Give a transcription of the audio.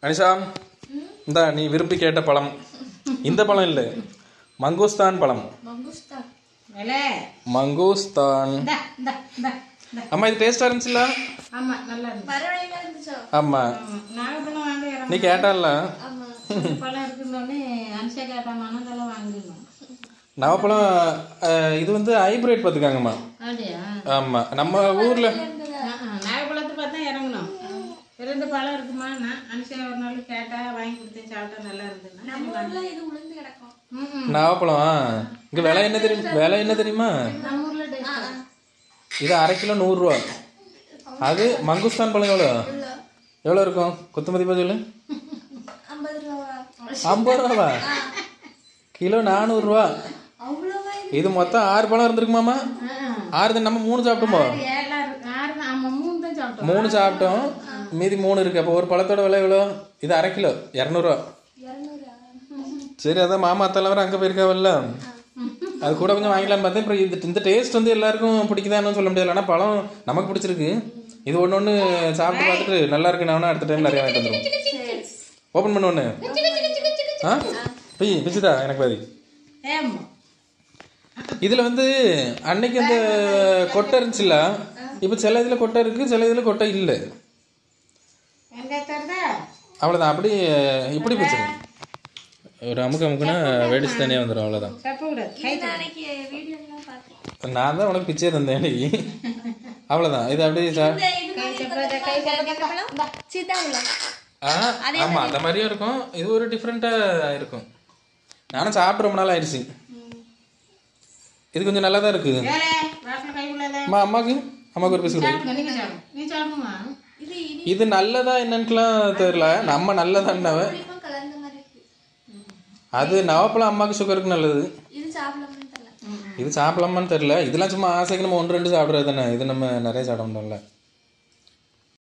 அனிஷா இந்தா நீ விரும்பி கேட்ட பழம் இந்த பழம் இல்லை மங்கோஸ்தான் பழம் மங்குஸ்தான் வேலை மங்கோஸ்தான் இந்தா இந்தா இந்தா இந்தா அம்மா இது டேஸ்டா இருந்துச்சுல ஆமா நல்லா இருந்துச்சு பரவாயில்ல இருந்துச்சோ ஆமா ஆமா. நாகப்பழம் வாங்க இறங்க நீ கேட்டால ஆமா பழம் இருக்குன்னொடனே அனுஷா கேட்டா மனதெல்லாம் வாங்கிடணும் நவப்பழம் அஹ், இது வந்து ஹைபிரிட் பார்த்துக்காங்கம்மா அப்படியா ஆமா நம்ம ஊர்ல நாகப்பழத்தை பார்த்தா இறங்கணும் ரெண்டு பழம் இருக்குமா நான் அனுஷா ஒரு நாள் கேட்டா வாங்கி கொடுத்தேன் சாப்பிட்டா நல்லா இருந்ததுன்னா நம்ம ஊர்ல இது உளுந்து கிடக்கும் ம் நவப்பழம் இங்க விலை என்ன தெரியும் விலை என்ன தெரியுமா நம்ம ஊர்ல டேஸ்ட் இது அரை கிலோ நூறுரூவா அது மங்குஸ்தான் பழம் எவ்வளோ எவ்வளோ இருக்கும் குத்துமதி சொல்லு ஐம்பது ரூபா ஐம்பது ரூபாவா கிலோ நானூறுரூவா அவ்வளோவா இது மொத்தம் ஆறு பழம் இருந்திருக்குமாமா ஆறு தான் நம்ம மூணு சாப்பிட்டோமோ ஏழா இருக்கு ஆறு தான் ஆமா மூணு தான் சாப்பிட்டோம் மூணு சாப்பிட்டோம் மீதி மூணு இருக்கு அப்போ ஒரு பழத்தோட விலை எவ்வளோ இது அரை கிலோ இரநூறுவா இரநூறா சரி அதான் மாமா அத்தெல்லாம் வேற அங்கே போயிருக்காவல்ல அது கூட கொஞ்சம் வாங்கிக்கலாம்னு பார்த்தேன் அப்புறம் இது இந்த டேஸ்ட் வந்து எல்லாருக்கும் பிடிக்குதான்னு சொல்ல முடியாது ஆனால் பழம் நமக்கு பிடிச்சிருக்கு இது ஒன்று ஒன்று சாப்பிட்டு பார்த்துட்டு நல்லா இருக்கு நான் அடுத்த டைம் நிறைய வாங்கிட்டு வந்துடும் ஓப்பன் பண்ண ஒன்று ஆ போய் பிச்சுதா எனக்கு பாதி ஏம்மா இதில் வந்து அன்னைக்கு அந்த கொட்டை இருந்துச்சுல்ல இப்போ சில இதில் கொட்டை இருக்குது சில இதில் கொட்டை இல்லை எங்க தருதா அவ்வளோதான் அப்படி இப்படி பிடிச்சிருக்கு ஒரு அமுக்கு அமுக்குனா வெடிச்சு தனியாக வந்துடும் அவ்வளோதான் தப்ப கூடாது கை நான் அன்னைக்கு வீடியோலாம் பார்த்தேன் நான் தான் உனக்கு பிச்சே தந்தேன் இன்னைக்கு அவ்வளோதான் இது அப்படியே சா இந்த இது மாதிரி கை பழம் சீதாப்பழம் ஆ ஆமாம் அந்த மாதிரியும் இருக்கும் இது ஒரு டிஃப்ரெண்ட்டாக இருக்கும் நானும் சாப்பிட்டு ரொம்ப நாள் ஆயிடுச்சு இது கொஞ்சம் நல்லா தான் இருக்குது வேலை வாசல் கை உள்ளத அம்மா அம்மாக்கு அம்மாவுக்கு ஒரு பீஸ் கொடு சாப்பிடுங்க நீங்க சாப்பிடுங்க நீ சாப்பிடுமா இது இனி இது நல்லதா என்னன்னுலாம் தெரியல நம்ம நல்லதான்னவ புளிப்பும் கலந்த மாதிரி இருக்கு அது நவப்பழம் அம்மாவுக்கு சுகருக்கு நல்லது இது சாப்பிடலாம்னு தெரியல இது சாப்பிடலாமான்னு தெரியல இதெல்லாம் சும்மா ஆசைக்கு நம்ம ஒன்று ரெண்டு சாப்பிட்றது தானே இது நம்ம நிறைய சாப்பிட முடியல